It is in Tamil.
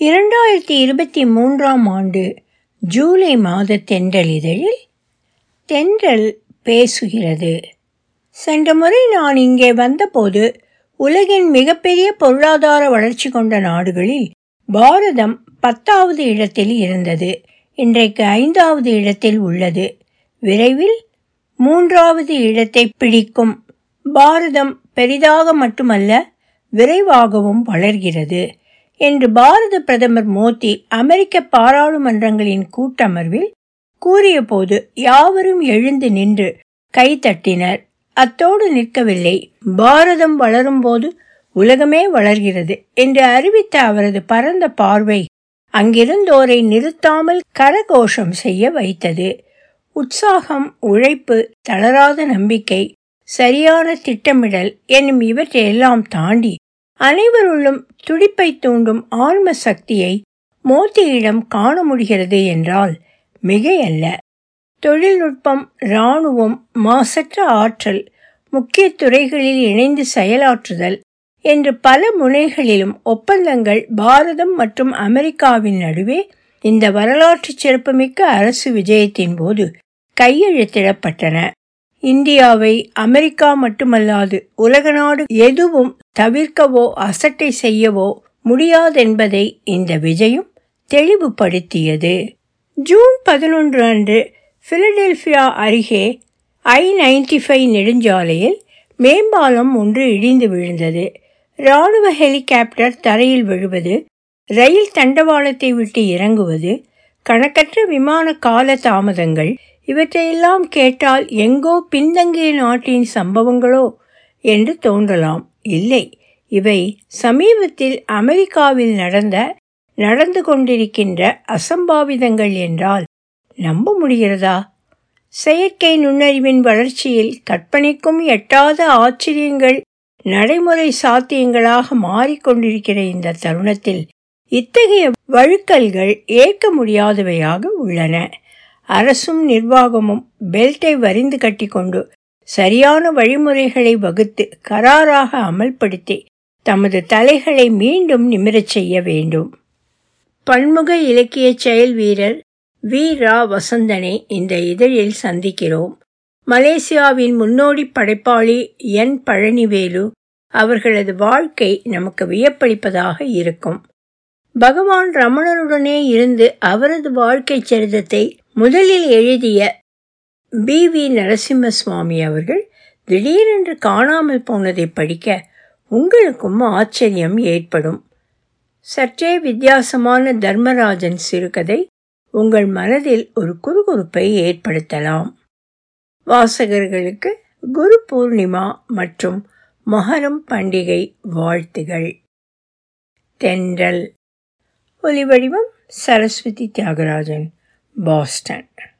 இரண்டாயிரத்தி இருபத்தி மூன்றாம் ஆண்டு ஜூலை மாத தென்றலிதழில் தென்றல் பேசுகிறது சென்ற முறை நான் இங்கே வந்தபோது உலகின் மிகப்பெரிய பொருளாதார வளர்ச்சி கொண்ட நாடுகளில் பாரதம் பத்தாவது இடத்தில் இருந்தது இன்றைக்கு ஐந்தாவது இடத்தில் உள்ளது விரைவில் மூன்றாவது இடத்தை பிடிக்கும் பாரதம் பெரிதாக மட்டுமல்ல விரைவாகவும் வளர்கிறது என்று பாரத பிரதமர் மோடி அமெரிக்க பாராளுமன்றங்களின் கூட்டமர்வில் கூறியபோது யாவரும் எழுந்து நின்று கைதட்டினர் அத்தோடு நிற்கவில்லை பாரதம் வளரும்போது உலகமே வளர்கிறது என்று அறிவித்த அவரது பரந்த பார்வை அங்கிருந்தோரை நிறுத்தாமல் கரகோஷம் செய்ய வைத்தது உற்சாகம் உழைப்பு தளராத நம்பிக்கை சரியான திட்டமிடல் என்னும் இவற்றையெல்லாம் தாண்டி அனைவருள்ளும் துடிப்பை தூண்டும் ஆன்ம சக்தியை மோதியிடம் காண முடிகிறது என்றால் மிகையல்ல தொழில்நுட்பம் இராணுவம் மாசற்ற ஆற்றல் முக்கிய துறைகளில் இணைந்து செயலாற்றுதல் என்று பல முனைகளிலும் ஒப்பந்தங்கள் பாரதம் மற்றும் அமெரிக்காவின் நடுவே இந்த வரலாற்று சிறப்புமிக்க அரசு விஜயத்தின் போது கையெழுத்திடப்பட்டன இந்தியாவை அமெரிக்கா மட்டுமல்லாது உலக நாடு எதுவும் தவிர்க்கவோ அசட்டை செய்யவோ முடியாதென்பதை இந்த விஜயம் தெளிவுபடுத்தியது ஜூன் பதினொன்று அன்று பிலடெல்பியா அருகே ஐ நைன்டி ஃபைவ் நெடுஞ்சாலையில் மேம்பாலம் ஒன்று இடிந்து விழுந்தது இராணுவ ஹெலிகாப்டர் தரையில் விழுவது ரயில் தண்டவாளத்தை விட்டு இறங்குவது கணக்கற்ற விமான கால தாமதங்கள் இவற்றையெல்லாம் கேட்டால் எங்கோ பின்தங்கிய நாட்டின் சம்பவங்களோ என்று தோன்றலாம் இல்லை இவை சமீபத்தில் அமெரிக்காவில் நடந்த நடந்து கொண்டிருக்கின்ற அசம்பாவிதங்கள் என்றால் நம்ப முடிகிறதா செயற்கை நுண்ணறிவின் வளர்ச்சியில் கற்பனைக்கும் எட்டாத ஆச்சரியங்கள் நடைமுறை சாத்தியங்களாக மாறிக்கொண்டிருக்கிற இந்த தருணத்தில் இத்தகைய வழுக்கல்கள் ஏற்க முடியாதவையாக உள்ளன அரசும் நிர்வாகமும் பெல்ட்டை வரிந்து கட்டிக்கொண்டு சரியான வழிமுறைகளை வகுத்து கராராக அமல்படுத்தி தமது தலைகளை மீண்டும் நிமிரச் செய்ய வேண்டும் பன்முக இலக்கிய செயல் வீரர் வி ரா வசந்தனை இந்த இதழில் சந்திக்கிறோம் மலேசியாவின் முன்னோடி படைப்பாளி என் பழனிவேலு அவர்களது வாழ்க்கை நமக்கு வியப்பளிப்பதாக இருக்கும் பகவான் ரமணனுடனே இருந்து அவரது வாழ்க்கை சரிதத்தை முதலில் எழுதிய பி வி நரசிம்ம சுவாமி அவர்கள் திடீரென்று காணாமல் போனதை படிக்க உங்களுக்கும் ஆச்சரியம் ஏற்படும் சற்றே வித்தியாசமான தர்மராஜன் சிறுகதை உங்கள் மனதில் ஒரு குறுகுறுப்பை ஏற்படுத்தலாம் வாசகர்களுக்கு குரு பூர்ணிமா மற்றும் மொஹரம் பண்டிகை வாழ்த்துகள் தென்றல் ஒலிவடிவம் சரஸ்வதி தியாகராஜன் பாஸ்டன்